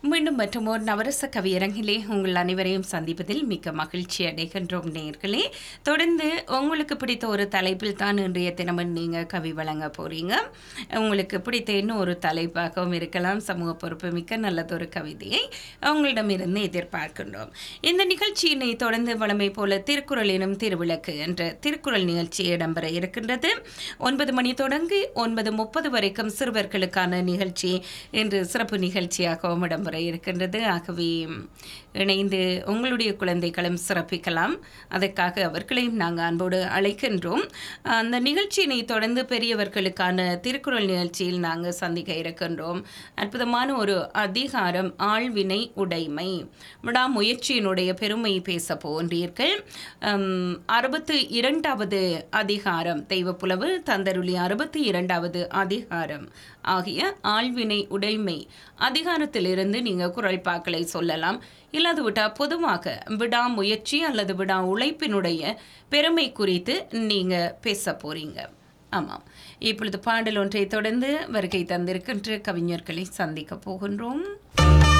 மீண்டும் மற்றும் ஒரு நவரச கவியரங்கிலே உங்கள் அனைவரையும் சந்திப்பதில் மிக்க மகிழ்ச்சி அடைகின்றோம் நேர்களே தொடர்ந்து உங்களுக்கு பிடித்த ஒரு தலைப்பில் தான் இன்றைய தினமும் நீங்கள் கவி வழங்க போறீங்க உங்களுக்கு பிடித்த இன்னும் ஒரு தலைப்பாகவும் இருக்கலாம் சமூக பொறுப்பு மிக்க நல்லதொரு கவிதையை உங்களிடமிருந்து எதிர்பார்க்கின்றோம் இந்த நிகழ்ச்சியினை தொடர்ந்து வளமை போல திருக்குறள் எனும் திருவிளக்கு என்ற திருக்குறள் நிகழ்ச்சி இடம்பெற இருக்கின்றது ஒன்பது மணி தொடங்கி ஒன்பது முப்பது வரைக்கும் சிறுவர்களுக்கான நிகழ்ச்சி இன்று சிறப்பு நிகழ்ச்சியாகவும் இடம்பெற இருக்கின்றது ஆகவே இணைந்து உங்களுடைய குழந்தைகளும் சிறப்பிக்கலாம் அதற்காக அவர்களையும் நாங்கள் அன்போடு அழைக்கின்றோம் அந்த நிகழ்ச்சியினை தொடர்ந்து பெரியவர்களுக்கான திருக்குறள் நிகழ்ச்சியில் நாங்கள் சந்திக்க இருக்கின்றோம் அற்புதமான ஒரு அதிகாரம் ஆழ்வினை உடைமை விடாமுயற்சியினுடைய பெருமை பேச போன்றீர்கள் உம், அறுபத்து இரண்டாவது அதிகாரம் தெய்வப்புலவு தந்தருளி அறுபத்தி இரண்டாவது அதிகாரம் ஆகிய ஆழ்வினை உடைமை அதிகாரத்திலிருந்து நீங்கள் குரல்பாக்களை சொல்லலாம் இல்லாது விட்டால் பொதுவாக விடாமுயற்சி அல்லது விடா உழைப்பினுடைய பெருமை குறித்து நீங்கள் பேச போறீங்க ஆமாம் இப்பொழுது பாடல் ஒன்றை தொடர்ந்து வருகை தந்திருக்கின்ற கவிஞர்களை சந்திக்க போகின்றோம்